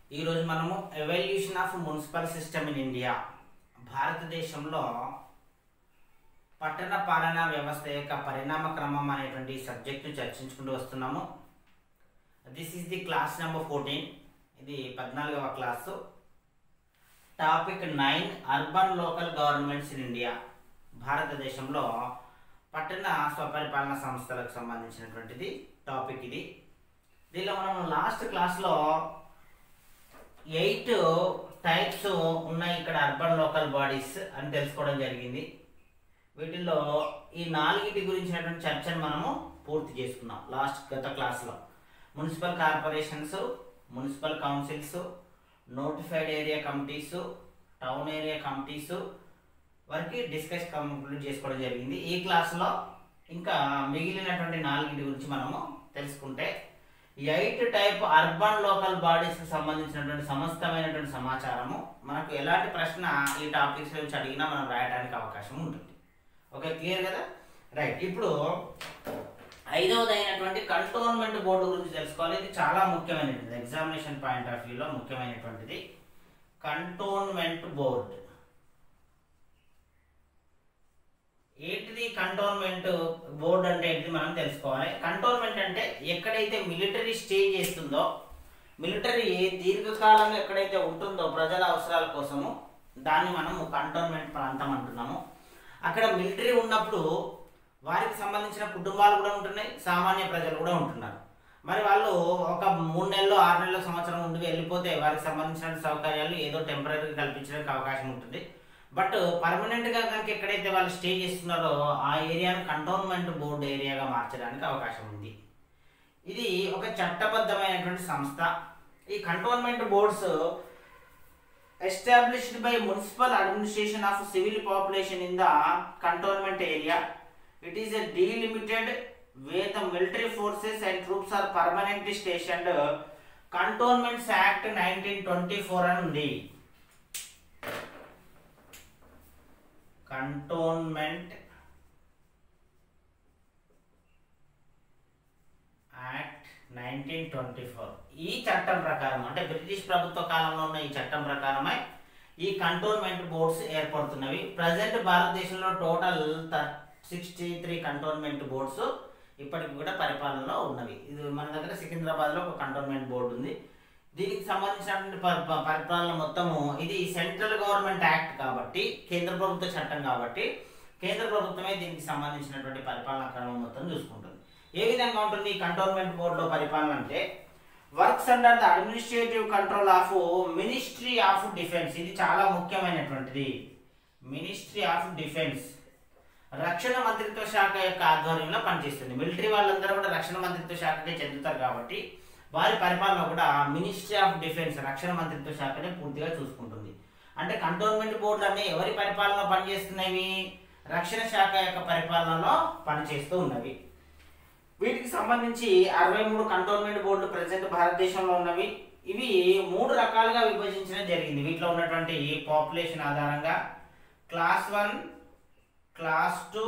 ఈరోజు మనము evolution of municipal system in India భారతదేశంలో పట్టణ పాలనా వ్యవస్థ యొక్క పరిణామ క్రమం అనేటువంటి సబ్జెక్టు చర్చించుకుంటూ వస్తున్నాము this is the class number fourteen ఇది పద్నాలుగవ class topic nine urban local governments in India భారతదేశంలో పట్టణ స్వపరిపాలన సంస్థలకు సంబంధించినటువంటిది టాపిక్ ఇది దీనిలో మనం లాస్ట్ క్లాస్లో ఎయిట్ టైప్స్ ఉన్నాయి ఇక్కడ అర్బన్ లోకల్ బాడీస్ అని తెలుసుకోవడం జరిగింది వీటిల్లో ఈ నాలుగిటి గురించినటువంటి చర్చను మనము పూర్తి చేసుకున్నాం లాస్ట్ గత క్లాస్లో municipal corporations municipal councils notified area committees town area committees వరకు డిస్కస్ కంప్లీట్ చేసుకోవడం జరిగింది ఈ క్లాస్లో ఇంకా మిగిలినటువంటి నాలుగిటి గురించి మనము తెలుసుకుంటే eight type urban local bodies కి సంబంధించినటువంటి సమస్తమైనటువంటి సమాచారము మనకు ఎలాంటి ప్రశ్న ఈ టాపిక్స్ గురించి అడిగినా మనం రాయడానికి అవకాశం ఉంటుంది ఓకే క్లియర్ కదా రైట్ ఇప్పుడు ఐదవది అయినటువంటి కంటోన్మెంట్ బోర్డు గురించి తెలుసుకోవాలి ఇది చాలా ముఖ్యమైనటువంటిది ఎగ్జామినేషన్ పాయింట్ ఆఫ్ వ్యూలో ముఖ్యమైనటువంటిది కంటోన్మెంట్ బోర్డు ఏంటిది కంటోన్మెంట్ బోర్డు అంటే ఏంటిది మనం తెలుసుకోవాలి కంటోన్మెంట్ అంటే ఎక్కడైతే మిలిటరీ స్టే చేస్తుందో మిలిటరీ దీర్ఘకాలంగా ఎక్కడైతే ఉంటుందో ప్రజల అవసరాల కోసము దాన్ని మనము కంటోన్మెంట్ ప్రాంతం అంటున్నాము అక్కడ మిలిటరీ ఉన్నప్పుడు వారికి సంబంధించిన కుటుంబాలు కూడా ఉంటున్నాయి సామాన్య ప్రజలు కూడా ఉంటున్నారు మరి వాళ్ళు ఒక మూడు నెలలు ఆరు నెలలు సంవత్సరం ఉండి వెళ్ళిపోతే వారికి సంబంధించిన సౌకర్యాలు ఏదో టెంపరీగా కల్పించడానికి అవకాశం ఉంటుంది బట్ పర్మనెంట్ గా కనుక ఎక్కడైతే వాళ్ళు స్టే చేస్తున్నారో ఆ ఏరియాను కంటోన్మెంట్ బోర్డు ఏరియాగా మార్చడానికి అవకాశం ఉంది ఇది ఒక చట్టబద్ధమైనటువంటి సంస్థ ఈ cantonment boards established by municipal administration of civil population in the cantonment area it is a delimited where the military forces and troops are permanently stationed cantonments act nineteen twenty four అని ఉంది cantonment act nineteen twenty four ఈ చట్టం ప్రకారం అంటే British ప్రభుత్వ కాలంలో ఉన్న ఈ చట్టం ప్రకారమే ఈ కంటోన్మెంట్ బోర్డ్స్ ఏర్పడుతున్నవి ప్రజెంట్ భారతదేశంలో total sixty three cantonment boards ఇప్పటికి కూడా పరిపాలనలో ఉన్నవి ఇది మన దగ్గర సికింద్రాబాద్లో ఒక కంటోన్మెంట్ బోర్డు ఉంది దీనికి సంబంధించినటువంటి ప- ప- పరిపాలన మొత్తము ఇది సెంట్రల్ గవర్నమెంట్ యాక్ట్ కాబట్టి కేంద్ర ప్రభుత్వ చట్టం కాబట్టి కేంద్ర ప్రభుత్వమే దీనికి సంబంధించినటువంటి పరిపాలనా క్రమం మొత్తం చూసుకుంటుంది ఏ విధంగా ఉంటుంది ఈ కంటోన్మెంట్ బోర్డులో పరిపాలన అంటే works under the administrative control of ministry of defence ఇది చాలా ముఖ్యమైనటువంటిది మినిస్ట్రీ ఆఫ్ డిఫెన్స్ రక్షణ మంత్రిత్వ శాఖ యొక్క ఆధ్వర్యంలో పనిచేస్తుంది మిలిటరీ వాళ్ళందరూ కూడా రక్షణ మంత్రిత్వ శాఖకే చెందుతారు కాబట్టి వారి పరిపాలన కూడా మినిస్ట్రీ ఆఫ్ డిఫెన్స్ రక్షణ మంత్రిత్వ శాఖనే పూర్తిగా చూసుకుంటుంది అంటే కంటోన్మెంట్ బోర్డులు అన్నీ ఎవరి పరిపాలనలో పనిచేస్తున్నవి రక్షణ శాఖ యొక్క పరిపాలనలో పనిచేస్తూ ఉన్నవి వీటికి సంబంధించి అరవై మూడు కంటోన్మెంట్ బోర్డులు ప్రజెంట్ భారతదేశంలో ఉన్నవి ఇవి మూడు రకాలుగా విభజించడం జరిగింది వీటిలో ఉన్నటువంటి పాపులేషన్ ఆధారంగా class one class two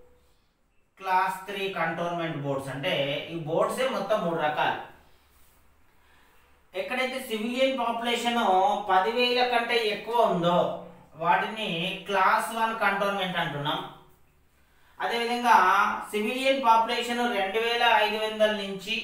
class three cantonment boards అంటే ఈ బోర్డ్సే మొత్తం మూడు రకాలు ఎక్కడైతే సివిలియన్ పాపులేషన్ పదివేల కంటే ఎక్కువ ఉందో వాటిని క్లాస్ వన్ కంటోన్మెంట్ అంటున్నాం అదేవిధంగా సివిలియన్ పాపులేషన్ రెండు వేల ఐదు వందల నుంచి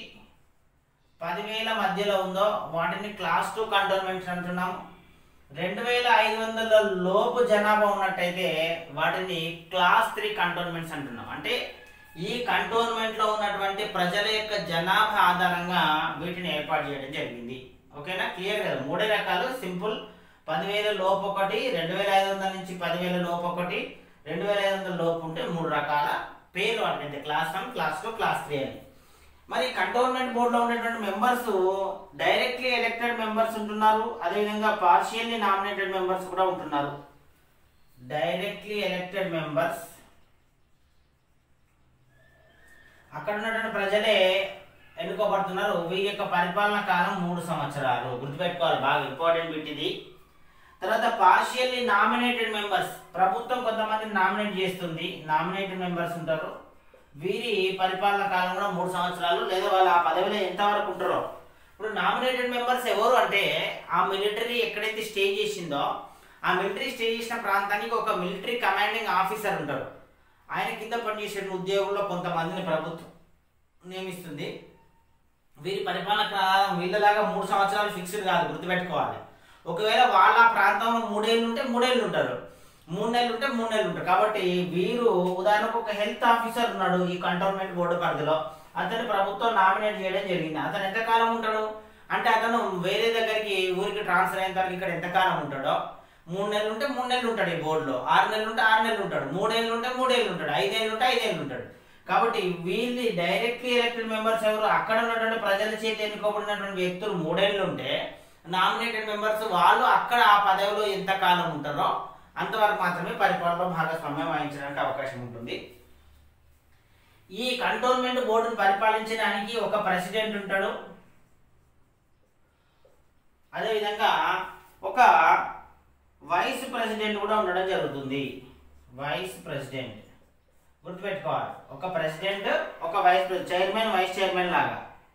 పదివేల మధ్యలో ఉందో వాటిని క్లాస్ టూ కంటోన్మెంట్స్ అంటున్నాం రెండు వేల ఐదు వందల లోపు జనాభా ఉన్నట్టయితే వాటిని క్లాస్ త్రీ కంటోన్మెంట్స్ అంటున్నాం అంటే ఈ కంటోన్మెంట్ లో ఉన్నటువంటి ప్రజల యొక్క జనాభా ఆధారంగా వీటిని ఏర్పాటు చేయడం జరిగింది ఓకేనా క్లియర్ కదా మూడే రకాలు సింపుల్ పదివేల లోపు ఒకటి రెండు వేల ఐదు వందల నుంచి పదివేల లోపు ఒకటి రెండు వేల ఐదు వందల లోపు ఉంటే మూడు రకాల పేర్లు వాటికి class one class two class three అని మరి కంటోన్మెంట్ బోర్డులో ఉన్నటువంటి మెంబర్స్ డైరెక్ట్లీ ఎలక్టెడ్ మెంబర్స్ ఉంటున్నారు అదేవిధంగా పార్షియల్లీ నామినేటెడ్ మెంబర్స్ కూడా ఉంటున్నారు డైరెక్ట్లీ ఎలక్టెడ్ మెంబర్స్ అక్కడ ఉన్నటువంటి ప్రజలే ఎన్నుకోబడుతున్నారు వీరి యొక్క పరిపాలన కాలం మూడు సంవత్సరాలు గుర్తుపెట్టుకోవాలి బాగా ఇంపార్టెంట్ బిట్ ఇది తర్వాత పార్షియల్లీ నామినేటెడ్ మెంబర్స్ ప్రభుత్వం కొంతమందిని నామినేట్ చేస్తుంది నామినేటెడ్ మెంబర్స్ ఉంటారు వీరి పరిపాలన కాలం కూడా మూడు సంవత్సరాలు లేదా వాళ్ళు ఆ పదవిలో ఎంతవరకు ఉంటారో ఇప్పుడు నామినేటెడ్ మెంబర్స్ ఎవరు అంటే ఆ మిలిటరీ ఎక్కడైతే స్టే చేసిందో ఆ మిలిటరీ స్టే చేసిన ప్రాంతానికి ఒక మిలిటరీ కమాండింగ్ ఆఫీసర్ ఉంటారు ఆయన కింద పనిచేసే ఉద్యోగుల్లో కొంతమందిని ప్రభుత్వం నియమిస్తుంది వీరి పరిపాలన కాలం వీళ్ళలాగా మూడు సంవత్సరాలు ఫిక్స్డ్ కాదు గుర్తుపెట్టుకోవాలి ఒకవేళ వాళ్ళ ప్రాంతంలో మూడేళ్ళు ఉంటే మూడేళ్ళు ఉంటారు మూడు నెలలు ఉంటే మూడు నెలలు ఉంటారు కాబట్టి వీరు ఉదాహరణకు ఒక హెల్త్ ఆఫీసర్ ఉన్నాడు ఈ కంటోన్మెంట్ బోర్డు పరిధిలో అతను ప్రభుత్వం నామినేట్ చేయడం జరిగింది అతను ఎంతకాలం ఉంటాడు అంటే అతను వేరే దగ్గరికి ఊరికి ట్రాన్స్ఫర్ అయిన తర్వాత ఇక్కడ ఎంతకాలం ఉంటాడో మూడు నెలలు ఉంటే మూడు నెలలు ఉంటాడు ఈ బోర్డులో ఆరు నెలలు ఉంటే ఆరు నెలలు ఉంటాడు మూడేళ్ళు ఉంటే మూడేళ్ళు ఉంటాడు ఐదేళ్ళు ఉంటే ఐదేళ్ళు ఉంటాడు కాబట్టి వీళ్ళని డైరెక్ట్లీ ఎలక్టెడ్ మెంబర్స్ ఎవరు అక్కడ ఉన్నటువంటి ప్రజల చేత ఎన్నుకోబడినటువంటి వ్యక్తులు మూడేళ్ళు ఉంటే నామినేటెడ్ మెంబర్స్ వాళ్ళు అక్కడ ఆ పదవిలో ఎంత కాలం ఉంటారో అంతవరకు మాత్రమే పరిపాలనలో భాగస్వామ్యం వహించడానికి అవకాశం ఉంటుంది ఈ కంటోన్మెంట్ బోర్డును పరిపాలించడానికి ఒక ప్రెసిడెంట్ ఉంటాడు అదేవిధంగా ఒక వైస్ ప్రెసిడెంట్ కూడా ఉండడం జరుగుతుంది వైస్ ప్రెసిడెంట్ గుర్తుపెట్టుకోవాలి ఒక ప్రెసిడెంట్ ఒక వైస్ చైర్మన్ వైస్ చైర్మన్ లాగా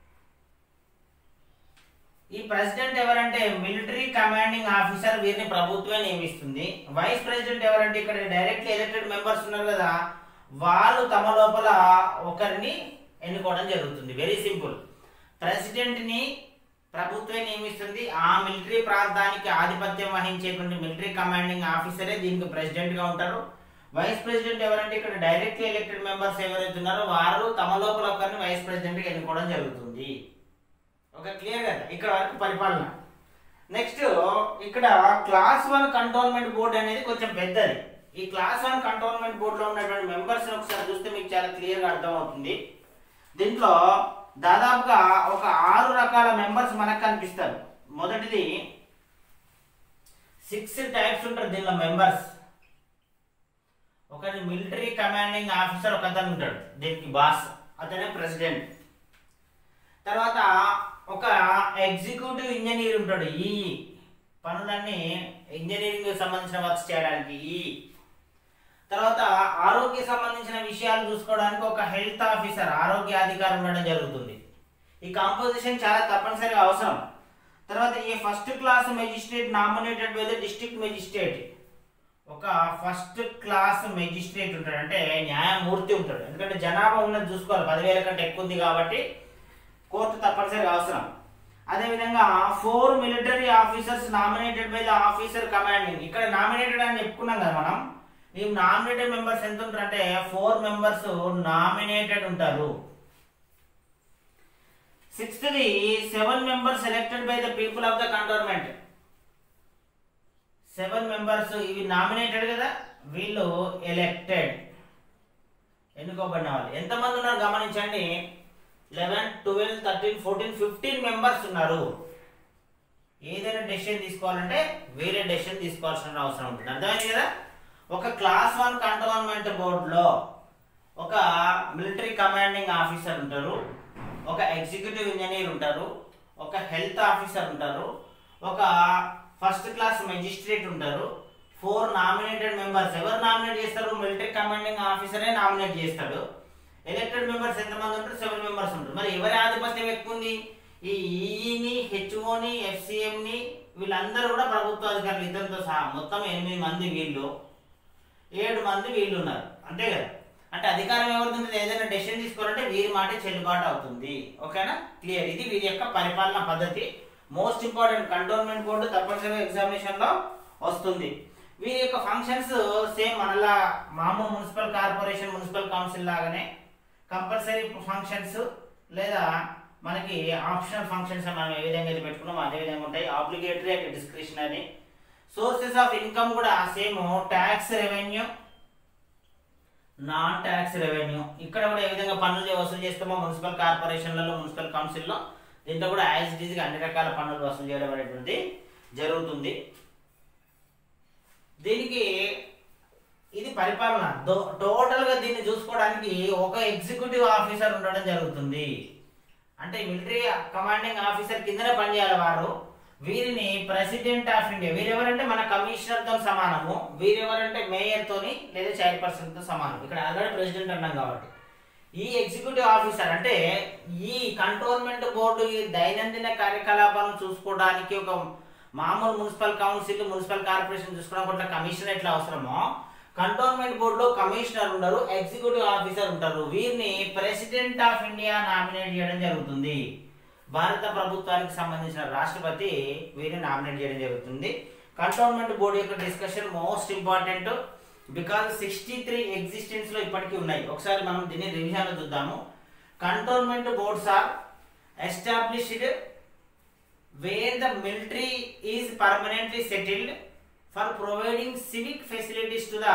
ఈ ప్రెసిడెంట్ ఎవరంటే మిలిటరీ కమాండింగ్ ఆఫీసర్ వీరిని ప్రభుత్వమే నియమిస్తుంది వైస్ ప్రెసిడెంట్ ఎవరంటే ఇక్కడ డైరెక్ట్లీ ఎలక్టెడ్ మెంబర్స్ ఉన్నారు కదా వాళ్ళు తమ లోపల ఒకరిని ఎన్నుకోవడం జరుగుతుంది వెరీ సింపుల్ ప్రెసిడెంట్ ని ప్రభుత్వమే నియమిస్తుంది ఆ మిలిటరీ ప్రాంతానికి ఆధిపత్యం వహించేటువంటి మిలిటరీ కమాండింగ్ ఆఫీసరే దీనికి ప్రెసిడెంట్ గా ఉంటారు వైస్ ప్రెసిడెంట్ ఎవరంటే ఇక్కడ డైరెక్ట్లీ ఎలక్టెడ్ మెంబర్స్ ఎవరైతే ఉన్నారో వారు తమ లోపల ఒకరిని వైస్ ప్రెసిడెంట్ గా ఎన్నుకోవడం జరుగుతుంది ఓకే క్లియర్ కదా ఇక్కడ వరకు పరిపాలన నెక్స్ట్ ఇక్కడ క్లాస్ వన్ కంటోన్మెంట్ బోర్డు అనేది కొంచెం పెద్దది ఈ క్లాస్ వన్ కంటోన్మెంట్ బోర్డులో ఉన్నటువంటి మెంబర్స్ ఒకసారి చూస్తే మీకు చాలా క్లియర్గా అర్థమవుతుంది దీంట్లో దాదాపుగా ఒక ఆరు రకాల మెంబర్స్ మనకు కనిపిస్తారు మొదటిది సిక్స్ టైప్స్ ఉంటారు దీనిలో మెంబర్స్ ఒకటి మిలిటరీ కమాండింగ్ ఆఫీసర్ ఒక అతను ఉంటాడు దీనికి బాస్ అతనే ప్రెసిడెంట్ తర్వాత ఒక ఎగ్జిక్యూటివ్ ఇంజనీర్ ఉంటాడు ఈ పనులన్నీ ఇంజనీరింగ్ సంబంధించిన వర్క్స్ చేయడానికి ఈ తర్వాత ఆరోగ్య సంబంధించిన విషయాలు చూసుకోవడానికి ఒక హెల్త్ ఆఫీసర్ ఆరోగ్య అధికారి ఉండడం జరుగుతుంది ఈ కాంపోజిషన్ చాలా తప్పనిసరిగా అవసరం తర్వాత ఈ first class magistrate nominated by the district magistrate ఒక ఫస్ట్ క్లాస్ మెజిస్ట్రేట్ ఉంటాడు అంటే న్యాయమూర్తి ఉంటాడు ఎందుకంటే జనాభా ఉన్నది చూసుకోవాలి పదివేల కంటే ఎక్కువ ఉంది కాబట్టి కోర్టు తప్పనిసరిగా అవసరం అదేవిధంగా four military officers nominated by the officer commanding ఇక్కడ నామినేటెడ్ అని చెప్పుకున్నాం కదా మనం ఈ నామినేటెడ్ మెంబర్స్ ఎంత ఉంటారంటే ఫోర్ మెంబర్స్ నామినేటెడ్ ఉంటారు sixth seven members elected by the people of the cantonment seven members ఇవి నామినేటెడ్ కదా వీళ్ళు ఎలెక్టెడ్ ఎన్నుకోబడిన వాళ్ళు ఎంతమంది ఉన్నారు గమనించండి eleven twelve thirteen fourteen fifteen members ఉన్నారు ఏదైనా డెసిషన్ తీసుకోవాలంటే వేరే డెసిషన్ తీసుకోవాల్సిన అవసరం ఉంటుంది అర్థమైంది కదా ఒక క్లాస్ వన్ కంటోన్మెంట్ బోర్డులో ఒక మిలిటరీ కమాండింగ్ ఆఫీసర్ ఉంటారు ఒక ఎగ్జిక్యూటివ్ ఇంజనీర్ ఉంటారు ఒక హెల్త్ ఆఫీసర్ ఉంటారు ఒక ఫస్ట్ క్లాస్ మెజిస్ట్రేట్ ఉంటారు ఫోర్ నామినేటెడ్ మెంబర్స్ ఎవరు నామినేట్ చేస్తారు మిలిటరీ కమాండింగ్ ఆఫీసరే నామినేట్ చేస్తాడు ఎలక్టెడ్ మెంబర్స్ ఎంతమంది ఉంటారు సెవెన్ మెంబర్స్ ఉంటారు మరి ఎవరి ఆధిపత్యం ఎక్కువ ఉంది ఈ ఈఈని హెచ్ఓని ఎఫ్సిఎంని వీళ్ళందరూ కూడా ప్రభుత్వ అధికారులు ఇద్దరితో సహా మొత్తం ఎనిమిది మంది వీళ్ళు ఏడు మంది వీళ్ళు ఉన్నారు అంతే కదా అంటే అధికారం ఎవరికి ఉంటుంది ఏదైనా డెసిషన్ తీసుకోవాలంటే వీరి మాట చెల్లుబాటు అవుతుంది ఓకేనా క్లియర్ ఇది వీరి యొక్క పరిపాలన పద్ధతి మోస్ట్ ఇంపార్టెంట్ కంటోన్మెంట్ బోర్డు తప్పనిసరిగా ఎగ్జామినేషన్ లో వస్తుంది వీరి యొక్క ఫంక్షన్స్ సేమ్ మనలా మామూలు మున్సిపల్ కార్పొరేషన్ మున్సిపల్ కౌన్సిల్ లాగానే కంపల్సరీ ఫంక్షన్స్ లేదా మనకి ఆప్షనల్ ఫంక్షన్స్ మనం ఏ విధంగా అయితే పెట్టుకున్నాం అదే విధంగా ఉంటాయి obligatory and discretionary sources of income కూడా same tax revenue non tax revenue ఇక్కడ కూడా ఏ విధంగా పన్నులు వసూలు చేస్తామో మున్సిపల్ కార్పొరేషన్లలో మున్సిపల్ కౌన్సిల్లో దీంట్లో కూడా యాజ్ ఇట్ ఈస్గా అన్ని రకాల పన్నులు వసూలు చేయడం అనేటువంటి జరుగుతుంది దీనికి ఇది పరిపాలన టోటల్ గా దీన్ని చూసుకోవడానికి ఒక ఎగ్జిక్యూటివ్ ఆఫీసర్ ఉండడం జరుగుతుంది అంటే మిలిటరీ కమాండింగ్ ఆఫీసర్ కిందనే పనిచేయాలి వారు వీరిని ప్రెసిడెంట్ ఆఫ్ ఇండియా వీరెవరంటే మన కమిషనర్ తో సమానము వీరెవరంటే మేయర్ తోని లేదా చైర్పర్సన్ తో సమానం ఇక్కడ ఆల్రెడీ ప్రెసిడెంట్ అన్నాం కాబట్టి ఈ ఎగ్జిక్యూటివ్ ఆఫీసర్ అంటే ఈ కంటోన్మెంట్ బోర్డు ఈ దైనందిన కార్యకలాపాలను చూసుకోవడానికి ఒక మామూలు మున్సిపల్ కౌన్సిల్ మున్సిపల్ కార్పొరేషన్ చూసుకోవడం పట్ల కమిషనర్ ఎట్లా అవసరమో కంటోన్మెంట్ బోర్డులో కమిషనర్ ఉండరు ఎగ్జిక్యూటివ్ ఆఫీసర్ ఉంటారు వీరిని ప్రెసిడెంట్ ఆఫ్ ఇండియా నామినేట్ చేయడం జరుగుతుంది భారత ప్రభుత్వానికి సంబంధించిన రాష్ట్రపతి వీరిని నామినేట్ చేయడం జరుగుతుంది కంటోన్మెంట్ బోర్డు యొక్క discussion most important because sixty three existence లో ఇప్పటికీ ఉన్నాయి ఒకసారి మనం దీన్ని రివిజన్ లో చూద్దాము cantonment boards are established where the military is permanently settled for providing civic facilities to the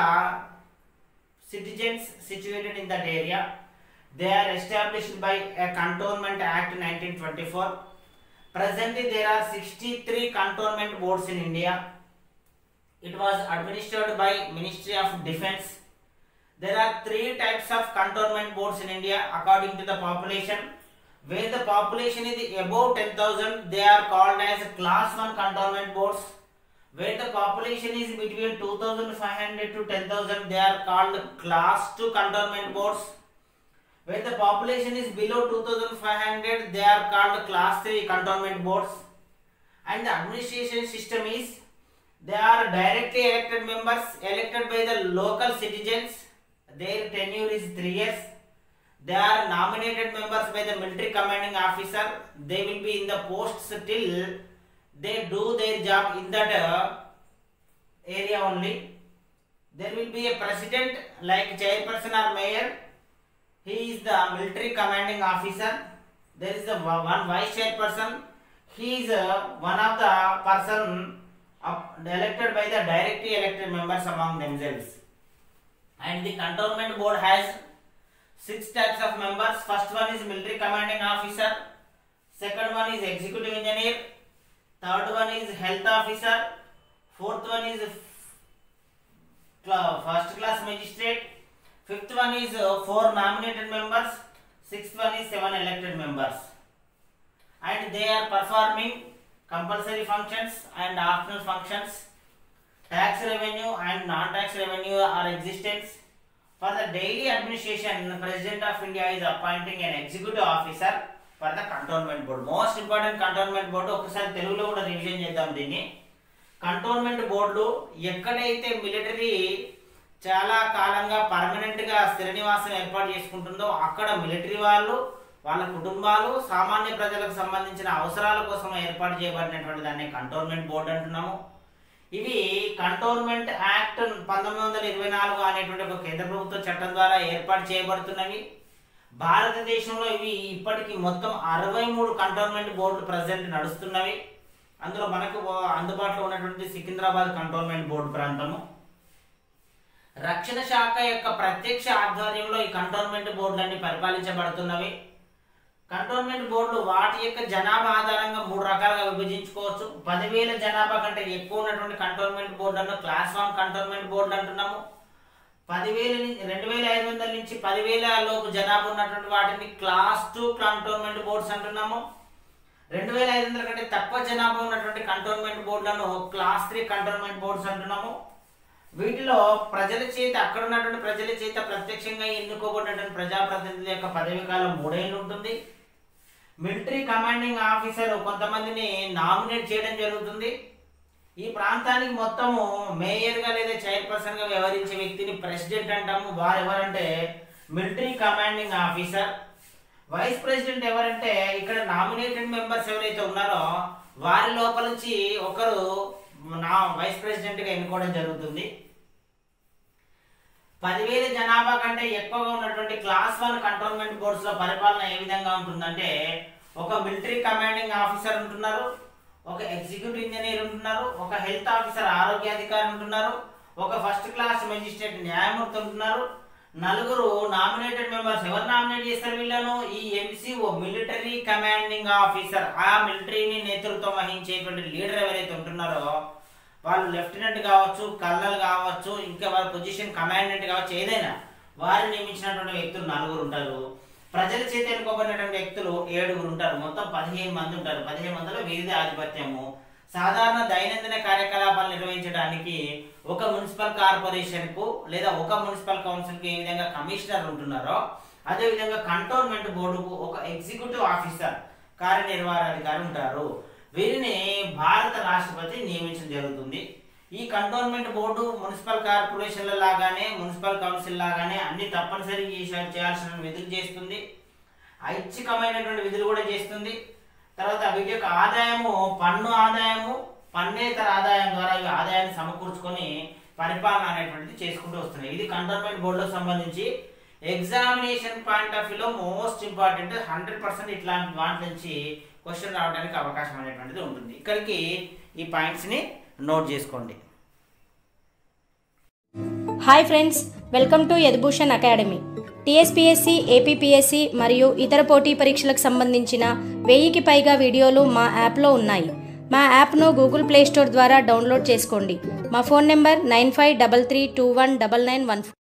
citizens situated in that area. They are established by a Cantonment Act 1924. Presently, there are 63 cantonment boards in India. It was administered by Ministry of Defense. There are three types of cantonment boards in India according to the population. Where the population is above 10,000, they are called as class 1 cantonment boards. Where the population is between 2,500 to 10,000, they are called class 2 cantonment boards. Where the population is below 2,500, they are called class 3 cantonment boards. And the administration system is they are directly elected members elected by the local citizens. Their tenure is three years. They are nominated members by the military commanding officer. They will be in the posts till they do their job in that uh, area only. There will be a president like chairperson or mayor. He is the military commanding officer. There is a one one vice chairperson. He is uh, one of the person up- elected by the directly elected members among themselves. And the cantonment board has six types of members. First one is military commanding officer. Second one is executive engineer. Third one is health officer. Fourth one is f- cla- first class magistrate. Fifth one is uh, four nominated members. Sixth one is seven elected members. And they are performing compulsory functions and optional functions. Tax revenue and non-tax revenue are existence. For the daily administration, the President of India is appointing an executive officer for the cantonment board. Most important cantonment board ఒకసారి తెలుగులో కూడా revision చేద్దాం దీన్ని cantonment బోర్డులు ఎక్కడైతే military చాలా కాలంగా permanent గా స్థిర నివాసం ఏర్పాటు చేసుకుంటుందో అక్కడ మిలిటరీ వాళ్ళు వాళ్ళ కుటుంబాలు సామాన్య ప్రజలకు సంబంధించిన అవసరాల కోసం ఏర్పాటు చేయబడినటువంటి దాన్ని కంటోన్మెంట్ బోర్డు అంటున్నాము ఇవి కంటోన్మెంట్ యాక్ట్ పంతొమ్మిది వందల ఇరవై నాలుగు అనేటువంటి ఒక కేంద్ర ప్రభుత్వ చట్టం ద్వారా ఏర్పాటు చేయబడుతున్నవి భారతదేశంలో ఇవి ఇప్పటికి మొత్తం అరవై మూడు కంటోన్మెంట్ బోర్డులు ప్రజెంట్ నడుస్తున్నవి అందులో మనకు ఓ- అందుబాటులో ఉన్నటువంటి సికింద్రాబాద్ కంటోన్మెంట్ బోర్డు ప్రాంతము రక్షణ శాఖ యొక్క ప్రత్యక్ష ఆధ్వర్యంలో ఈ కంటోన్మెంట్ బోర్డులన్నీ పరిపాలించబడుతున్నవి కంటోన్మెంట్ బోర్డులు వాటి యొక్క జనాభా ఆధారంగా మూడు రకాలుగా విభజించుకోవచ్చు పదివేల జనాభా కంటే ఎక్కువ ఉన్నటువంటి కంటోన్మెంట్ బోర్డులను క్లాస్ వన్ కంటోన్మెంట్ బోర్డు అంటున్నాము పదివేల నుంచి రెండు వేల ఐదు వందల నుంచి పదివేల లోపు జనాభా ఉన్నటువంటి వాటిని క్లాస్ టూ కంటోన్మెంట్ బోర్డ్స్ అంటున్నాము రెండు వేల ఐదు వందల కంటే తక్కువ జనాభా ఉన్నటువంటి కంటోన్మెంట్ బోర్డులను క్లాస్ త్రీ కంటోన్మెంట్ బోర్డ్స్ అంటున్నాము వీటిలో ప్రజల చేత అక్కడ ఉన్నటువంటి ప్రజల చేత ప్రత్యక్షంగా ఎన్నుకోబడినటువంటి ప్రజాప్రతినిధుల యొక్క పదవి కాలం మూడేళ్ళు ఉంటుంది మిలిటరీ కమాండింగ్ ఆఫీసర్ కొంతమందిని నామినేట్ చేయడం జరుగుతుంది ఈ ప్రాంతానికి మొత్తము మేయర్ గా లేదా చైర్పర్సన్ గా వ్యవహరించే వ్యక్తిని ప్రెసిడెంట్ అంటాము వారు ఎవరంటే military commanding officer vice president ఎవరంటే ఇక్కడ నామినేటెడ్ మెంబర్స్ ఎవరైతే ఉన్నారో వారి లోపల నుంచి ఒకరు నా వైస్ ప్రెసిడెంట్ గా ఎన్నుకోవడం జరుగుతుంది పదివేల జనాభా కంటే ఎక్కువగా ఉన్నటువంటి క్లాస్ వన్ కంటోన్మెంట్ బోర్డ్స్ లో పరిపాలన ఏ విధంగా ఉంటుందంటే ఒక మిలిటరీ కమాండింగ్ ఆఫీసర్ ఉంటున్నారు ఒక ఎగ్జిక్యూటివ్ ఇంజనీర్ ఉంటున్నారు ఒక హెల్త్ ఆఫీసర్ ఆరోగ్యాధికారి ఉంటున్నారు ఒక ఫస్ట్ క్లాస్ మెజిస్ట్రేట్ న్యాయమూర్తి ఉంటున్నారు నలుగురు నామినేటెడ్ మెంబర్స్ ఎవరు నామినేట్ చేస్తారు వీళ్ళను ఈ ఎంసీఓ మిలిటరీ కమాండింగ్ ఆఫీసర్ ఆ మిలిటరీని నేతృత్వం వహించేటువంటి లీడర్ ఎవరైతే ఉంటున్నారో వాళ్ళు లెఫ్టినెంట్ కావచ్చు కల్నల్ కావచ్చు ఇంకా వాళ్ళ పొజిషన్ కమాండెంట్ కావచ్చు ఏదైనా వారు నియమించినటువంటి వ్యక్తులు నలుగురు ఉంటారు ప్రజల చేత ఎన్నుకోబడినటువంటి వ్యక్తులు ఏడుగురు ఉంటారు మొత్తం పదిహేను మంది ఉంటారు పదిహేను మందిలో వీరిది ఆధిపత్యము సాధారణ దైనందిన కార్యకలాపాలు నిర్వహించడానికి ఒక మున్సిపల్ కార్పొరేషన్ కు లేదా ఒక మున్సిపల్ కౌన్సిల్ కి ఏ విధంగా కమిషనర్ ఉంటున్నారో అదేవిధంగా కంటోన్మెంట్ బోర్డుకు ఒక ఎగ్జిక్యూటివ్ ఆఫీసర్ కార్యనిర్వహణాధికారి ఉంటారు వీరిని భారత రాష్ట్రపతి నియమించడం జరుగుతుంది ఈ కంటోన్మెంట్ బోర్డు మున్సిపల్ కార్పొరేషన్ల లాగానే మున్సిపల్ కౌన్సిల్ లాగానే అన్ని తప్పనిసరి చేసే- చేయాల్సిన విధులు చేస్తుంది ఐచ్ఛికమైనటువంటి విధులు కూడా చేస్తుంది తర్వాత వీటి యొక్క ఆదాయము పన్ను ఆదాయము పన్నేతర ఆదాయం ద్వారా ఈ ఆదాయాన్ని సమకూర్చుకొని పరిపాలన అనేటువంటిది చేసుకుంటూ వస్తుంది ఇది కంటోన్మెంట్ బోర్డులకు సంబంధించి ఎగ్జామినేషన్ పాయింట్ ఆఫ్ వ్యూలో మోస్ట్ ఇంపార్టెంట్ హండ్రెడ్ పర్సెంట్ ఇట్లాంటి వాటి నుంచి క్వశ్చన్ రావడానికి అవకాశం అనేటువంటిది ఉంటుంది ఇక్కడికి ఈ పాయింట్స్ని నోట్ చేసుకోండి hi friends welcome to Yadubhushan academy TSPSC APPSC మరియు ఇతర పోటీ పరీక్షలకు సంబంధించిన వెయ్యికి పైగా వీడియోలు మా యాప్లో ఉన్నాయి మా యాప్ను గూగుల్ ప్లే స్టోర్ ద్వారా డౌన్లోడ్ చేసుకోండి మా phone number nine five double three two one double nine one